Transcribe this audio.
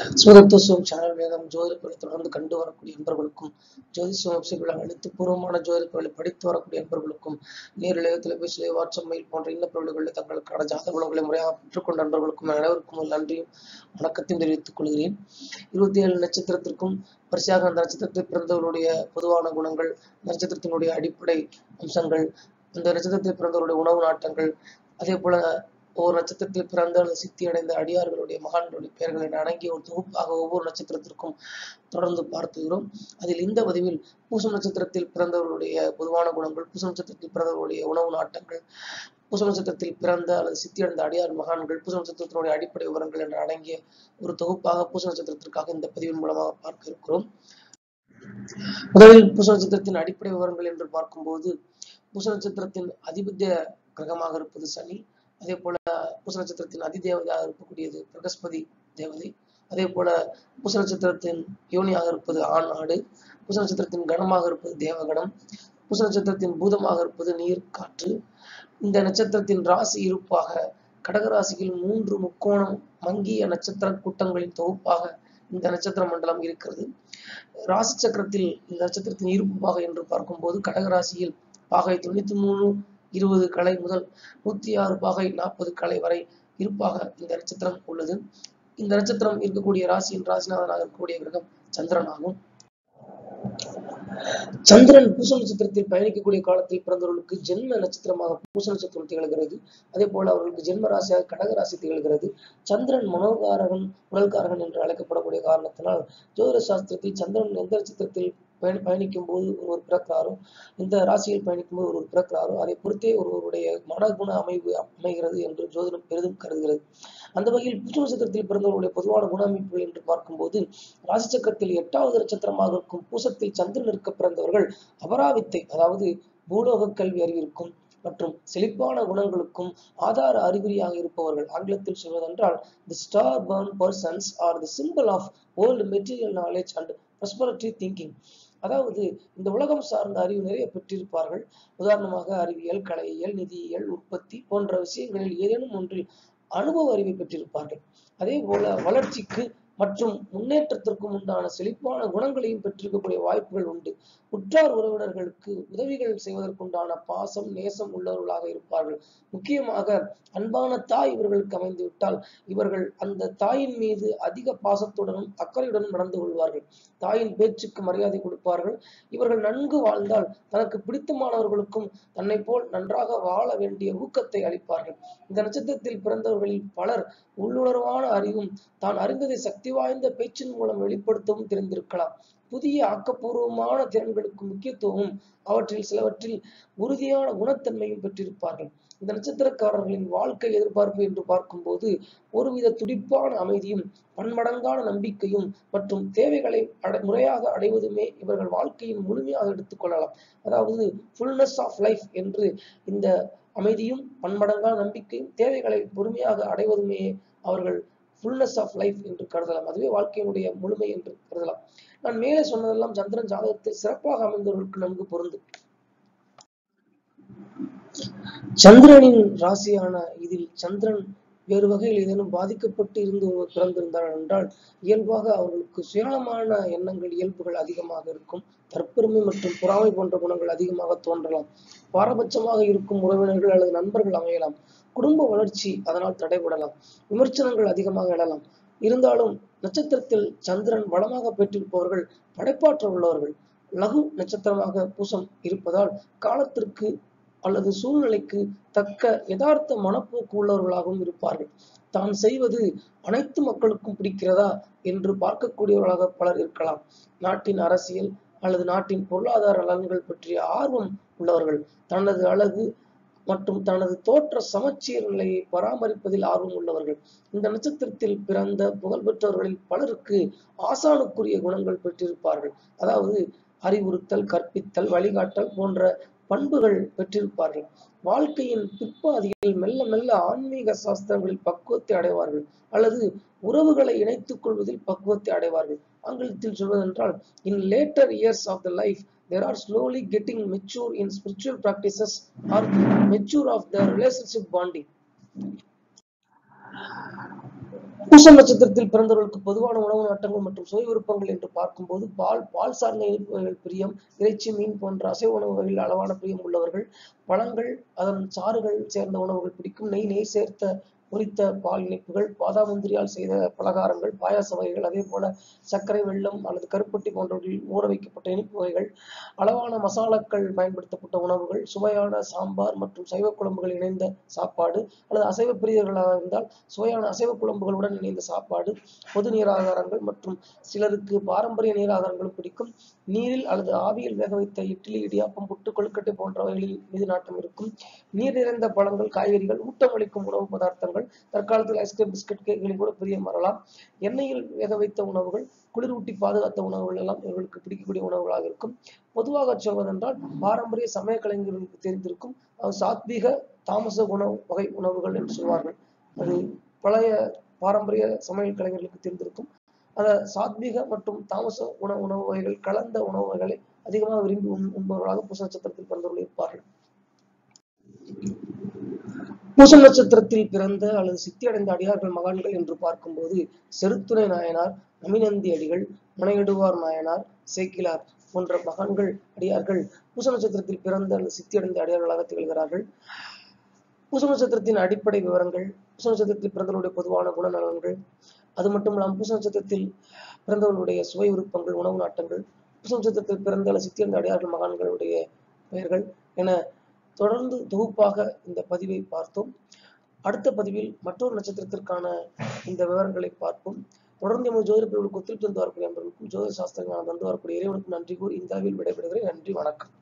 சூதத்துவம் channel வேகம் ஜோதிடங்களை தொடர்ந்து கண்டு வரக்கூடிய நண்பர்களுக்கும் ஜோதிஷம் வெப்சைட்களை எழுத்துப்பூர்வமான ஜோதிடங்களை படித்து வரக்கூடிய நண்பர்களுக்கும் நேரிலேயோ தொலைபேசியிலேயோ வாட்ஸ்அப் மெயில் போன்ற இன்ன பொருள்களில் தங்களுக்கான ஜாதக குணங்களை முறையாக பெற்றுக்கொண்ட நண்பர்களுக்கும் அனைவருக்கும் ஒரு நன்றியும் வணக்கத்தையும் தெரிவித்துக் கொள்கிறேன் இருபத்தி ஏழு நட்சத்திரத்திற்கும் வரிசையாக அந்த நட்சத்திரத்தில் பிறந்தவர்களுடைய பொதுவான குணங்கள் நட்சத்திரத்தினுடைய அடிப்படை அம்சங்கள் அந்த நட்சத்திரத்தில் பிறந்தவருடைய உணவு நாட்டங்கள் அதே போல ஒவ்வொரு நட்சத்திரத்தில் பிறந்த அல்லது சித்தி அடைந்த அடியார்களுடைய மகான்களுடைய பெயர்களை அடங்கிய ஒரு தொகுப்பாக ஒவ்வொரு நட்சத்திரத்திற்கும் தொடர்ந்து பார்த்துகிறோம் அதில் இந்த பதிவில் பூச நட்சத்திரத்தில் பிறந்தவர்களுடைய பொதுவான குணங்கள் பூச நட்சத்திரத்தில் பிறந்தவர்களுடைய உணவு நாட்டங்கள் பூச நட்சத்திரத்தில் பிறந்த அல்லது சித்தி அடைந்த அடியார் மகான்கள் பூச நட்சத்திரத்தினுடைய அடிப்படை விவரங்கள் என அடங்கிய ஒரு தொகுப்பாக பூச நட்சத்திரத்திற்காக இந்த பதிவின் மூலமாக பார்க்க இருக்கிறோம் முதலில் பூச நட்சத்திரத்தின் அடிப்படை விவரங்கள் என்று பார்க்கும்போது பூச நட்சத்திரத்தின் அதிபத்திய கிரகமாக இருப்பது சனி அதே போல பூச நட்சத்திரத்தின் அதிதேவதையாக இருக்கக்கூடியது பிரகஸ்பதி தேவதை அதே போல பூச நட்சத்திரத்தின் யோனியாக இருப்பது ஆண் ஆடு பூச நட்சத்திரத்தின் கணமாக இருப்பது தேவகணம் பூச நட்சத்திரத்தின் பூதமாக இருப்பது நீர் காற்று இந்த நட்சத்திரத்தின் ராசி இருப்பாக கடகராசியில் மூன்று முக்கோணம் மங்கிய நட்சத்திர கூட்டங்களின் தொகுப்பாக இந்த நட்சத்திர மண்டலம் இருக்கிறது ராசி சக்கரத்தில் இந்த நட்சத்திரத்தின் இருப்பு பாகை என்று பார்க்கும்போது கடகராசியில் பாகை தொண்ணூத்தி மூணு இருபது கலை முதல் நூத்தி ஆறு பாகை நாற்பது கலை வரை இருப்பாக இந்த நட்சத்திரம் உள்ளது இந்த நட்சத்திரம் இருக்கக்கூடிய ராசியின் ராசிநாதனாக இருக்கக்கூடிய கிரகம் சந்திரன் ஆகும் சந்திரன் பூச நட்சத்திரத்தில் பயணிக்கக்கூடிய காலத்தில் பிறந்தவர்களுக்கு ஜென்ம நட்சத்திரமாக பூச நட்சத்திரம் திகழ்கிறது அதே போல அவர்களுக்கு ஜென்ம ராசியாக கடக ராசி திகழ்கிறது சந்திரன் மனோகாரகன் உடல்காரகன் என்று அழைக்கப்படக்கூடிய காரணத்தினால் ஜோதிட சாஸ்திரத்தில் சந்திரன் எந்த நட்சத்திரத்தில் பயணி பயணிக்கும் போது ஒருவர் பிறக்கிறாரோ இந்த ராசியில் பயணிக்கும் போது ஒருவர் பிறக்கிறாரோ அதை பொறுத்தே ஒருவருடைய மனகுண அமைவு அமைகிறது என்று ஜோதிடம் பெரிதும் கருதுகிறது அந்த வகையில் புது நட்சத்திரத்தில் பிறந்தவருடைய பொதுவான குண அமைப்புகள் என்று பார்க்கும்போது ராசி சக்கரத்தில் எட்டாவது நட்சத்திரமாக இருக்கும் பூசத்தில் சந்திரன் இருக்க பிறந்தவர்கள் அபராவித்தை அதாவது பூலோக கல்வி அறிவிற்கும் மற்றும் செழிப்பான குணங்களுக்கும் ஆதார அறிகுறியாக இருப்பவர்கள் ஆங்கிலத்தில் சொல்வதென்றால் the star burn persons are the simple of old material knowledge and prosperity thinking அதாவது இந்த உலகம் சார்ந்த அறிவு நிறைய பெற்றிருப்பார்கள் உதாரணமாக அறிவியல் கலையியல் நிதியியல் உற்பத்தி போன்ற விஷயங்களில் ஏதேனும் ஒன்றில் அனுபவ அறிவை பெற்றிருப்பார்கள் அதே போல வளர்ச்சிக்கு மற்றும் முன்னேற்றத்திற்கும் உண்டான செழிப்பான குணங்களையும் பெற்றிருக்கக்கூடிய வாய்ப்புகள் உண்டு உற்றார் உறவினர்களுக்கு உதவிகள் செய்வதற்குண்டான பாசம் நேசம் உள்ளவர்களாக இருப்பார்கள் முக்கியமாக அன்பான தாய் இவர்களுக்கு அமைந்து விட்டால் இவர்கள் அந்த தாயின் மீது அதிக பாசத்துடனும் அக்கறையுடனும் நடந்து கொள்வார்கள் தாயின் பேச்சுக்கு மரியாதை கொடுப்பார்கள் இவர்கள் நன்கு வாழ்ந்தால் தனக்கு பிடித்தமானவர்களுக்கும் தன்னை போல் நன்றாக வாழ வேண்டிய ஊக்கத்தை அளிப்பார்கள் இந்த நட்சத்திரத்தில் பிறந்தவர்களில் பலர் உள்ளுணர்வான அறிவும் தான் அறிந்ததை சக்தி வாய்ந்த பேச்சின் மூலம் வெளிப்படுத்தவும் தெரிந்திருக்கலாம் புதிய ஆக்கப்பூர்வமான திறன்களுக்கு முக்கியத்துவமும் அவற்றில் சிலவற்றில் உறுதியான குணத்தன்மையும் பெற்றிருப்பார்கள் இந்த நட்சத்திரக்காரர்களின் வாழ்க்கை எதிர்பார்ப்பு என்று பார்க்கும்போது ஒருவித துடிப்பான அமைதியும் பன்மடங்கான நம்பிக்கையும் மற்றும் தேவைகளை அடை முறையாக அடைவதுமே இவர்கள் வாழ்க்கையின் முழுமையாக எடுத்துக்கொள்ளலாம் அதாவது ஃபுல்னஸ் ஆஃப் லைஃப் என்று இந்த அமைதியும் பன்மடங்கான நம்பிக்கையும் தேவைகளை பொறுமையாக அடைவதுமே அவர்கள் ஃபுல்னஸ் ஆஃப் லைஃப் என்று கருதலாம் அதுவே வாழ்க்கையினுடைய முழுமை என்று கருதலாம் நான் மேலே சொன்னதெல்லாம் சந்திரன் ஜாதகத்தில் சிறப்பாக அமைந்தவர்களுக்கு நன்கு பொருந்தும் சந்திரனின் ராசியான இதில் சந்திரன் வேறு வகையில் ஏதேனும் பாதிக்கப்பட்டு இருந்து ஒருவர் பிறந்திருந்தார் என்றால் இயல்பாக அவர்களுக்கு சுயநலமான எண்ணங்கள் இயல்புகள் அதிகமாக இருக்கும் தற்பெருமை மற்றும் பொறாமை போன்ற குணங்கள் அதிகமாக தோன்றலாம் பாரபட்சமாக இருக்கும் உறவினர்கள் அல்லது நண்பர்கள் அமையலாம் குடும்ப வளர்ச்சி அதனால் தடைபடலாம் விமர்சனங்கள் அதிகமாக எழலாம் இருந்தாலும் நட்சத்திரத்தில் சந்திரன் வளமாக பெற்றிருப்பவர்கள் படைப்பாற்றல் உள்ளவர்கள் லகு நட்சத்திரமாக பூசம் இருப்பதால் காலத்திற்கு அல்லது சூழ்நிலைக்கு தக்க யதார்த்த மனப்போக்கு உள்ளவர்களாகவும் இருப்பார்கள் தான் செய்வது அனைத்து மக்களுக்கும் பிடிக்கிறதா என்று பார்க்கக்கூடியவர்களாக பலர் இருக்கலாம் நாட்டின் அரசியல் அல்லது நாட்டின் பொருளாதார நலன்கள் பற்றிய ஆர்வம் உள்ளவர்கள் தனது அழகு மற்றும் தனது தோற்ற சமச்சீர் நிலையை பராமரிப்பதில் ஆர்வம் உள்ளவர்கள் இந்த நட்சத்திரத்தில் பிறந்த புகழ்பெற்றவர்களில் பலருக்கு ஆசானுக்குரிய குணங்கள் பெற்றிருப்பார்கள் அதாவது அறிவுறுத்தல் கற்பித்தல் வழிகாட்டல் போன்ற பண்புகள் பெற்றிருப்பார்கள் வாழ்க்கையின் பிற்பாதியில் மெல்ல மெல்ல ஆன்மீக சாஸ்திரங்களில் பக்குவத்தை அடைவார்கள் அல்லது உறவுகளை இணைத்துக் கொள்வதில் பக்குவத்தை அடைவார்கள் ஆங்கிலத்தில் சொல்வதென்றால் in later years of the life there are slowly getting mature in spiritual practices or mature of the relationship bonding Poosam நட்சத்திரத்தில் பிறந்தவர்களுக்கு பொதுவான உணவு நாட்டங்கள் மற்றும் சுவை விருப்பங்கள் என்று பார்க்கும்போது பால் பால் சார்ந்த இனிப்பு வகைகள் பிரியம் இறைச்சி மீன் போன்ற அசைவ உணவு வகைகளில் அளவான பிரியம் உள்ளவர்கள் பழங்கள் அதன் சாறுகள் சேர்ந்த உணவுகள் பிடிக்கும் நெய் நெய் சேர்த்த பொரித்த பால் இனிப்புகள் பாதாம் முந்திரியால் செய்த பலகாரங்கள் பாயாச வகைகள் அதே போல சர்க்கரை வெல்லம் அல்லது கருப்பட்டி போன்றவற்றில் ஊற வைக்கப்பட்ட இனிப்பு வகைகள் அளவான மசாலாக்கள் பயன்படுத்தப்பட்ட உணவுகள் சுவையான சாம்பார் மற்றும் சைவ குழம்புகள் இணைந்த சாப்பாடு அல்லது அசைவ பிரியர்களாக இருந்தால் சுவையான அசைவ குழம்புகளுடன் இணைந்த சாப்பாடு பொது நீராகாரங்கள் மற்றும் சிலருக்கு பாரம்பரிய நீராகாரங்களும் பிடிக்கும் நீரில் அல்லது ஆவியில் வேக வைத்த இட்லி இடியாப்பம் புட்டு கொழுக்கட்டை போன்றவைகளில் மீது நாட்டம் இருக்கும் நீர் நிறைந்த பழங்கள் காய்கறிகள் ஊட்டமளிக்கும் உணவு பதார்த்தங்கள் தற்காலத்தில் ஐஸ்கிரீம் பிஸ்கட் கேக்குகளில் கூட பிரியம் வரலாம் எண்ணெயில் வேக வைத்த உணவுகள் குளிரூட்டி பாதுகாத்த உணவுகள் எல்லாம் இவர்களுக்கு பிடிக்கக்கூடிய உணவுகளாக இருக்கும் பொதுவாக சொல்வதென்றால் பாரம்பரிய சமய கலைஞர்களுக்கு தெரிந்திருக்கும் அது சாத்வீக தாமச குண வகை உணவுகள் என்று சொல்வார்கள் அது பழைய பாரம்பரிய சமையல் கலைஞர்களுக்கு தெரிந்திருக்கும் அந்த சாத்வீக மற்றும் தாமச உணவு உணவு வகைகள் கலந்த உணவு வகைகளை அதிகமாக விரும்பி உண் உண்பவர்களாக பூச நட்சத்திரத்தில் பிறந்தவர்கள் இருப்பார்கள் பூச நட்சத்திரத்தில் பிறந்த அல்லது சித்தி அடைந்த அடியார்கள் மகான்கள் என்று பார்க்கும்போது செருத்துணை நாயனார் அமிநந்தி அடிகள் முனையிடுவார் நாயனார் சேக்கிலார் போன்ற மகான்கள் அடியார்கள் பூச நட்சத்திரத்தில் பிறந்த அல்லது சித்தி அடைந்த அடியார்களாக திகழ்கிறார்கள் பூச நட்சத்திரத்தின் அடிப்படை விவரங்கள் பூச நட்சத்திரத்தில் பிறந்தவருடைய பொதுவான குணநலன்கள் அது மட்டும் இல்லாமல் பூச நட்சத்திரத்தில் பிறந்தவர்களுடைய சுவை விருப்பங்கள் உணவு நாட்டங்கள் பூச நட்சத்திரத்தில் பிறந்த அல்லது சித்தி அடைந்த அடியார்கள் மகான்களுடைய பெயர்கள் என தொடர்ந்து தொகுப்பாக இந்த பதிவை பார்த்தோம் அடுத்த பதிவில் மற்றொரு நட்சத்திரத்திற்கான இந்த விவரங்களை பார்ப்போம் தொடர்ந்து எமது ஜோதிட பிரிவுகளுக்கு ஒத்துழைப்பு தந்து வரக்கூடிய நண்பர்களுக்கும் ஜோதிட சாஸ்திரங்கள் தந்து வரக்கூடிய இறைவனுக்கும் நன்றி கூறி இந்த அளவில் விடைபெறுகிறேன் நன்றி வணக்கம்